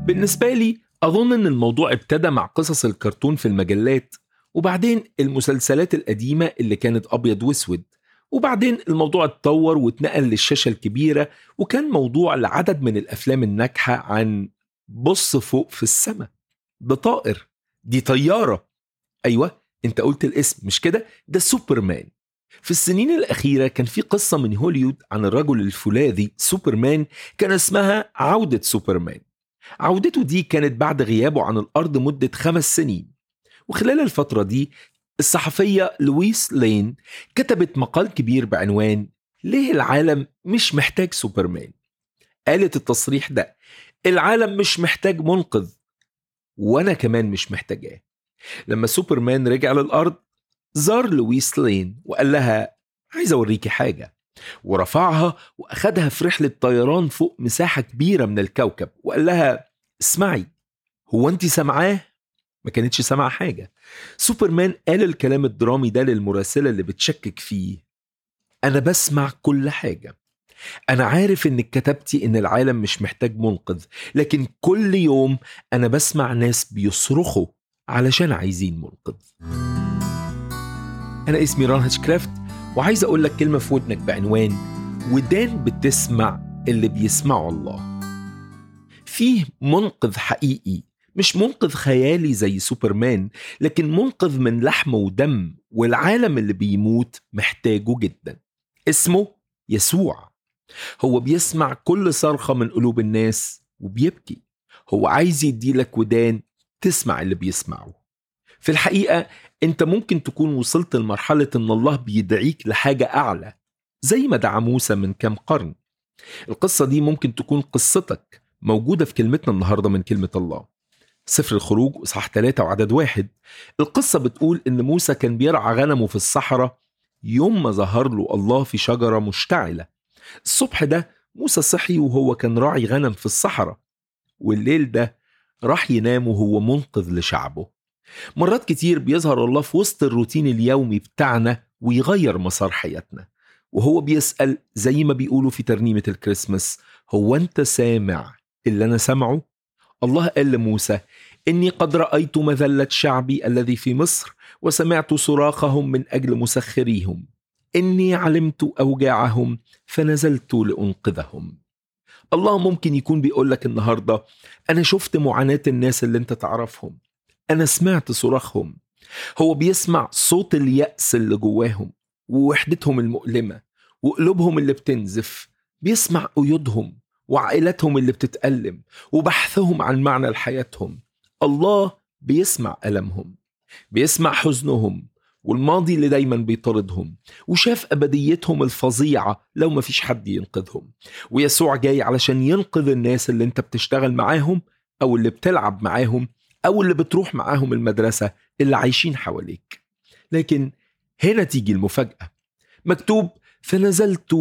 بالنسبة لي أظن إن الموضوع ابتدى مع قصص الكرتون في المجلات وبعدين المسلسلات القديمة اللي كانت أبيض وأسود وبعدين الموضوع اتطور واتنقل للشاشة الكبيرة وكان موضوع لعدد من الأفلام الناجحة عن بص فوق في السماء ده طائر دي طيارة أيوة أنت قلت الاسم مش كده ده سوبرمان في السنين الأخيرة كان في قصة من هوليود عن الرجل الفولاذي سوبرمان كان اسمها عودة سوبرمان عودته دي كانت بعد غيابه عن الأرض مدة خمس سنين وخلال الفترة دي الصحفية لويس لين كتبت مقال كبير بعنوان ليه العالم مش محتاج سوبرمان قالت التصريح ده العالم مش محتاج منقذ وانا كمان مش محتاجاه لما سوبرمان رجع للارض زار لويس لين وقال لها عايز اوريكي حاجه ورفعها واخدها في رحله طيران فوق مساحه كبيره من الكوكب وقال لها اسمعي هو انت سامعاه ما كانتش سامعه حاجه سوبرمان قال الكلام الدرامي ده للمراسله اللي بتشكك فيه انا بسمع كل حاجه أنا عارف إنك كتبتي إن العالم مش محتاج منقذ، لكن كل يوم أنا بسمع ناس بيصرخوا علشان عايزين منقذ. أنا اسمي ران هاتشكرافت وعايز أقول لك كلمة في ودنك بعنوان ودان بتسمع اللي بيسمعه الله. فيه منقذ حقيقي مش منقذ خيالي زي سوبرمان لكن منقذ من لحم ودم والعالم اللي بيموت محتاجه جدا اسمه يسوع هو بيسمع كل صرخة من قلوب الناس وبيبكي هو عايز يديلك ودان تسمع اللي بيسمعه في الحقيقة انت ممكن تكون وصلت لمرحلة ان الله بيدعيك لحاجة اعلى زي ما دعا موسى من كام قرن القصة دي ممكن تكون قصتك موجودة في كلمتنا النهاردة من كلمة الله سفر الخروج إصحاح 3 وعدد واحد القصة بتقول إن موسى كان بيرعى غنمه في الصحراء يوم ما ظهر له الله في شجرة مشتعلة الصبح ده موسى صحي وهو كان راعي غنم في الصحراء والليل ده راح ينام وهو منقذ لشعبه مرات كتير بيظهر الله في وسط الروتين اليومي بتاعنا ويغير مسار حياتنا وهو بيسأل زي ما بيقولوا في ترنيمة الكريسماس هو أنت سامع اللي أنا سامعه؟ الله قال لموسى إني قد رأيت مذلة شعبي الذي في مصر وسمعت صراخهم من أجل مسخريهم إني علمت أوجاعهم فنزلت لأنقذهم الله ممكن يكون بيقول لك النهاردة أنا شفت معاناة الناس اللي أنت تعرفهم أنا سمعت صراخهم هو بيسمع صوت اليأس اللي جواهم ووحدتهم المؤلمة وقلوبهم اللي بتنزف بيسمع قيودهم وعائلاتهم اللي بتتألم وبحثهم عن معنى لحياتهم الله بيسمع ألمهم بيسمع حزنهم والماضي اللي دايما بيطاردهم وشاف أبديتهم الفظيعة لو ما فيش حد ينقذهم ويسوع جاي علشان ينقذ الناس اللي انت بتشتغل معاهم أو اللي بتلعب معاهم أو اللي بتروح معاهم المدرسة اللي عايشين حواليك لكن هنا تيجي المفاجأة مكتوب فنزلت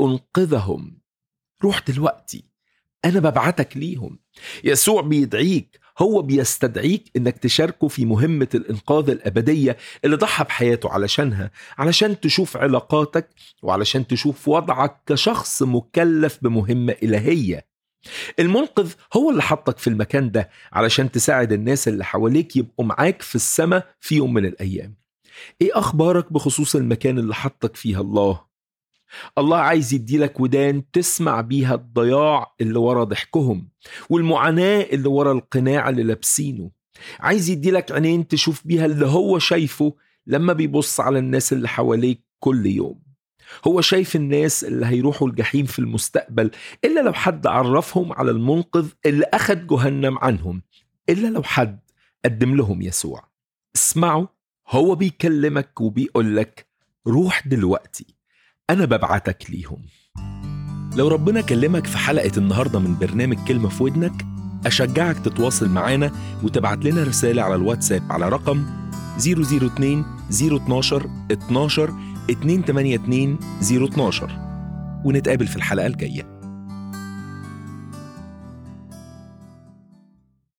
لأنقذهم روح دلوقتي أنا ببعتك ليهم يسوع بيدعيك هو بيستدعيك انك تشاركه في مهمة الانقاذ الابدية اللي ضحى بحياته علشانها علشان تشوف علاقاتك وعلشان تشوف وضعك كشخص مكلف بمهمة الهية المنقذ هو اللي حطك في المكان ده علشان تساعد الناس اللي حواليك يبقوا معاك في السماء في يوم من الايام ايه اخبارك بخصوص المكان اللي حطك فيها الله الله عايز يديلك ودان تسمع بيها الضياع اللي ورا ضحكهم والمعاناة اللي ورا القناع اللي لابسينه عايز يديلك عينين تشوف بيها اللي هو شايفه لما بيبص على الناس اللي حواليك كل يوم هو شايف الناس اللي هيروحوا الجحيم في المستقبل إلا لو حد عرفهم على المنقذ اللي أخد جهنم عنهم إلا لو حد قدم لهم يسوع اسمعوا هو بيكلمك وبيقولك روح دلوقتي أنا ببعتك ليهم لو ربنا كلمك في حلقة النهاردة من برنامج كلمة في ودنك أشجعك تتواصل معانا وتبعت لنا رسالة على الواتساب على رقم 002 012 12 282 012 ونتقابل في الحلقة الجاية